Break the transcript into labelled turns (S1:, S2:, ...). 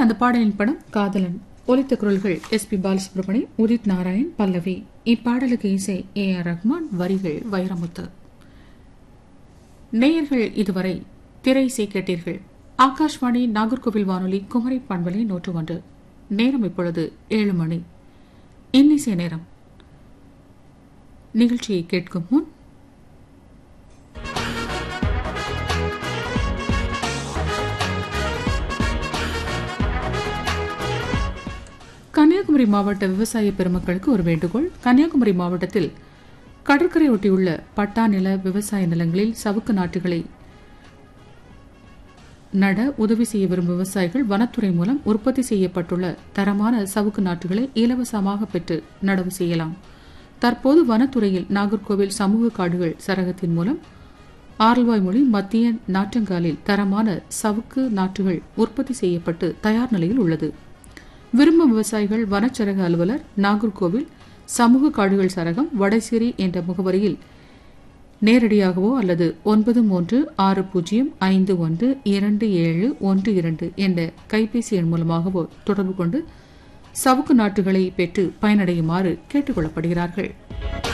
S1: அந்த பாடலின் படம் காதலன் ஒலித்த குரல்கள் எஸ் பி பாலசுப்ரமணியம் உதித் நாராயண் பல்லவி இப்பாடலுக்கு இசை ஏ ஆர் ரஹ்மான் வரிகள் வைரமுத்து நேயர்கள் இதுவரை திரை இசை கேட்டீர்கள் ஆகாஷ்வாணி நாகர்கோவில் வானொலி குமரி பண்பலை நூற்று ஒன்று நேரம் இப்பொழுது ஏழு மணி இன்னிசை நேரம் நிகழ்ச்சியை கேட்கும் முன் கன்னியாகுமரி மாவட்ட விவசாய பெருமக்களுக்கு ஒரு வேண்டுகோள் கன்னியாகுமரி மாவட்டத்தில் கடற்கரை ஒட்டியுள்ள பட்டா நில விவசாய நிலங்களில் சவுக்கு நாட்டுகளை நட உதவி செய்ய விரும்பும் விவசாயிகள் வனத்துறை மூலம் உற்பத்தி செய்யப்பட்டுள்ள தரமான சவுக்கு நாட்டுகளை இலவசமாக பெற்று நடவு செய்யலாம் தற்போது வனத்துறையில் நாகர்கோவில் சமூக காடுகள் சரகத்தின் மூலம் ஆரல்வாய் மொழி மத்திய நாற்றங்காலில் தரமான சவுக்கு நாற்றுகள் உற்பத்தி செய்யப்பட்டு தயார் நிலையில் உள்ளது விரும்பும் விவசாயிகள் வனச்சரக அலுவலர் நாகர்கோவில் சமூக காடுகள் சரகம் வடசேரி என்ற முகவரியில் நேரடியாகவோ அல்லது ஒன்பது மூன்று ஆறு பூஜ்ஜியம் ஐந்து ஒன்று இரண்டு ஏழு ஒன்று இரண்டு என்ற கைபேசி எண் மூலமாகவோ தொடர்பு கொண்டு சவுக்கு நாட்டுகளை பெற்று பயனடையுமாறு கேட்டுக்கொள்ளப்படுகிறார்கள்